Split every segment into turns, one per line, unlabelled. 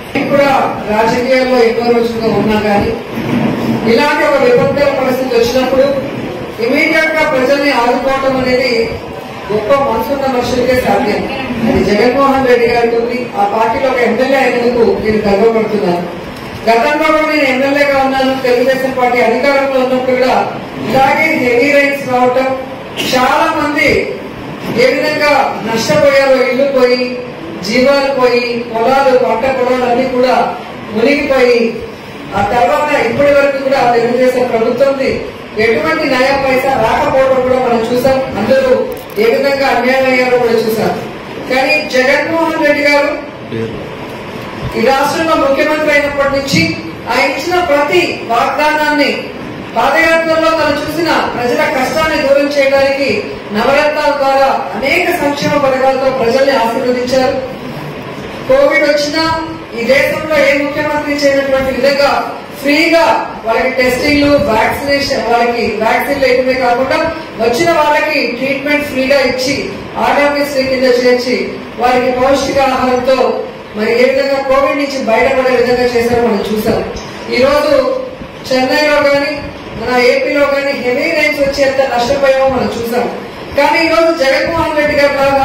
కూడా రాజకీయాల్లో ఎన్నో రోజులుగా ఉన్నా కానీ ఇలాంటి ఒక విపత్కర పరిస్థితి వచ్చినప్పుడు ఇమీడియట్ గా ప్రజల్ని ఆదుకోవడం అనేది గొప్ప మనసున్న మనుషులకే సాధ్యం అది జగన్మోహన్ రెడ్డి గారికి ఉంది ఆ పార్టీలో ఒక ఎమ్మెల్యే అయినందుకు నేను గర్వపడుతున్నాను గతంలో కూడా నేను ఎమ్మెల్యేగా ఉన్నాను తెలుగుదేశం పార్టీ అధికారంలో ఉన్నప్పుడు కూడా ఇలాగే హెవీ రైన్స్ రావటం చాలా మంది ఏ విధంగా నష్టపోయారో ఇల్లు పోయి జీవాలు పోయి పొలాలు పంట పొలాలు అన్ని కూడా మునిగిపోయి ఆ తర్వాత ఇప్పటి వరకు కూడా తెలుగుదేశం ప్రభుత్వంది ఎటువంటి న్యాయ పైసా రాకపోవడం కూడా మనం చూసాం అందరూ ఏ విధంగా అన్యాయం అయ్యారో కూడా చూసాం కానీ జగన్మోహన్ రెడ్డి గారు ఈ రాష్ట్రంలో ముఖ్యమంత్రి అయినప్పటి నుంచి ఆయన ఇచ్చిన ప్రతి వాగ్దానాన్ని పాదయాత్రలో తను చూసిన ప్రజల కష్టాన్ని దూరం చేయడానికి నవరత్నాల ద్వారా అనేక సంక్షేమ పథకాలతో ప్రజల్ని ఆశీర్వదించారు కోవిడ్ వచ్చినా ఈ దేశంలో ఏ ముఖ్యమంత్రి చేయనటువంటి విధంగా ఫ్రీగా వాళ్ళకి టెస్టింగ్లు వ్యాక్సినేషన్ వాళ్ళకి వ్యాక్సిన్లు ఇవ్వడమే కాకుండా వచ్చిన వాళ్ళకి ట్రీట్మెంట్ ఫ్రీగా ఇచ్చి ఆరోగ్యశ్రీ కింద చేర్చి వారికి పౌష్టికాహారంతో మరి ఏ విధంగా కోవిడ్ నుంచి బయటపడే విధంగా చేశారో మనం చూసాం ఈ రోజు చెన్నైలో గాని మన ఏపీలో గాని హెవీ రైన్స్ వచ్చేంత నష్టపోయామో మనం చూసాం కానీ ఈ రోజు జగన్మోహన్ రెడ్డి గారు లాగా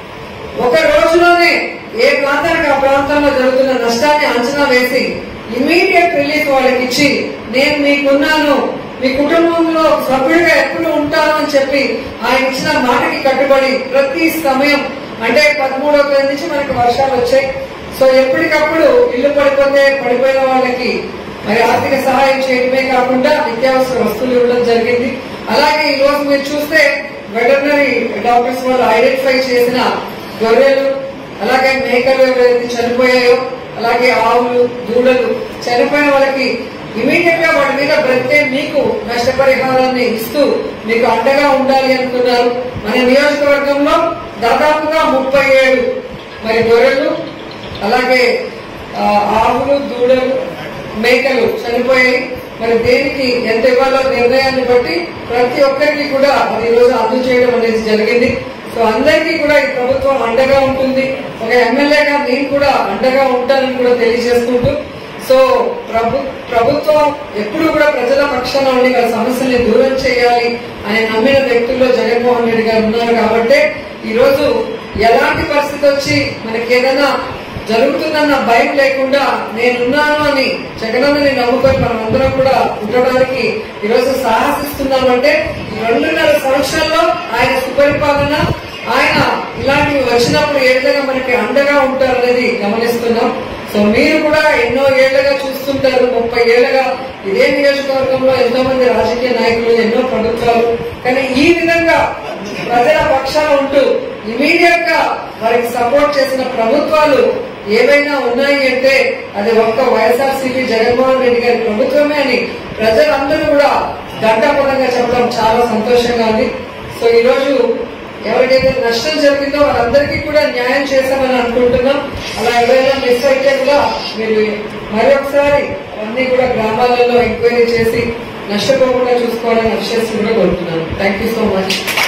ఒక రోజులోనే ఏ ప్రాంతానికి ఆ ప్రాంతంలో జరుగుతున్న నష్టాన్ని అంచనా వేసి ఇమీడియట్ రిలీఫ్ వాళ్ళకి ఇచ్చి నేను మీకున్నాను మీ కుటుంబంలో సభ్యుడిగా ఎప్పుడు ఉంటాను అని చెప్పి ఆయన ఇచ్చిన మాటకి కట్టుబడి ప్రతి సమయం అంటే పదమూడవ తేదీ నుంచి మనకి వర్షాలు వచ్చాయి సో ఎప్పటికప్పుడు ఇల్లు పడిపోతే పడిపోయిన వాళ్ళకి మరి ఆర్థిక సహాయం చేయడమే కాకుండా నిత్యావసర వస్తువులు ఇవ్వడం జరిగింది అలాగే ఈ రోజు మీరు చూస్తే వెటర్నరీ డాక్టర్స్ వాళ్ళు ఐడెంటిఫై చేసిన గొర్రెలు అలాగే మేకలు ఎవరైతే చనిపోయాయో అలాగే ఆవులు దూడలు చనిపోయిన వాళ్ళకి ఇమీడియట్ గా వాటి మీద బ్రతికే మీకు నష్టపరిహారాన్ని ఇస్తూ మీకు అండగా ఉండాలి అనుకున్నారు మన నియోజకవర్గంలో దాదాపుగా ముప్పై ఏడు మరి గొర్రెలు అలాగే ఆ, ఆవులు దూడలు మేకలు చనిపోయాయి మరి దేనికి ఎంత ఇవ్వాలో నిర్ణయాన్ని బట్టి ప్రతి ఒక్కరికి కూడా అది ఈ రోజు అందజేయడం అనేది జరిగింది సో అందరికీ కూడా ఈ ప్రభుత్వం అండగా ఉంటుంది ఒక ఎమ్మెల్యేగా నేను కూడా అండగా ఉంటానని కూడా తెలియజేసుకుంటూ సో ప్రభు ప్రభుత్వం ఎప్పుడు కూడా ప్రజల పక్షాన ఉండి వాళ్ళ సమస్యల్ని దూరం చేయాలి అని నమ్మిన వ్యక్తుల్లో జగన్మోహన్ రెడ్డి గారు ఉన్నారు కాబట్టి ఈ రోజు ఎలాంటి పరిస్థితి వచ్చి మనకి ఏదైనా జరుగుతుందన్న భయం లేకుండా నేనున్నాను అని జగనన్నని నమ్ముకొని మనం అందరం కూడా ఉండడానికి ఈరోజు సాహసిస్తున్నామంటే ఈ రెండున్నర సంవత్సరాల్లో ఆయన సుపరిపాలన ఆయన ఇలాంటివి వచ్చినప్పుడు ఏ విధంగా మనకి అండగా ఉంటారనేది గమనిస్తున్నాం సో మీరు కూడా ఎన్నో ఏళ్లుగా చూస్తుంటారు ముప్పై ఏళ్లుగా ఇదే నియోజకవర్గంలో ఎంతో మంది రాజకీయ నాయకులు ఎన్నో ప్రభుత్వాలు కానీ ఈ విధంగా ప్రజల పక్షాన ఉంటూ ఇమీడియట్ గా వారికి సపోర్ట్ చేసిన ప్రభుత్వాలు ఏవైనా ఉన్నాయి అంటే అది ఒక్క వైఎస్ఆర్సీపీ జగన్మోహన్ రెడ్డి గారి ప్రభుత్వమే అని ప్రజలందరూ కూడా ఘంటాపదంగా చెప్పడం చాలా సంతోషంగా ఉంది సో ఈ రోజు ఎవరికైతే నష్టం జరిగిందో వాళ్ళందరికీ కూడా న్యాయం చేశామని అనుకుంటున్నాం అలా ఎవరైనా మిస్ అయితే కూడా మీరు మరి ఒకసారి అన్ని కూడా గ్రామాలలో ఎంక్వైరీ చేసి నష్టపోకుండా చూసుకోవాలని అక్షర్స్ కూడా కోరుతున్నాను థ్యాంక్ యూ సో మచ్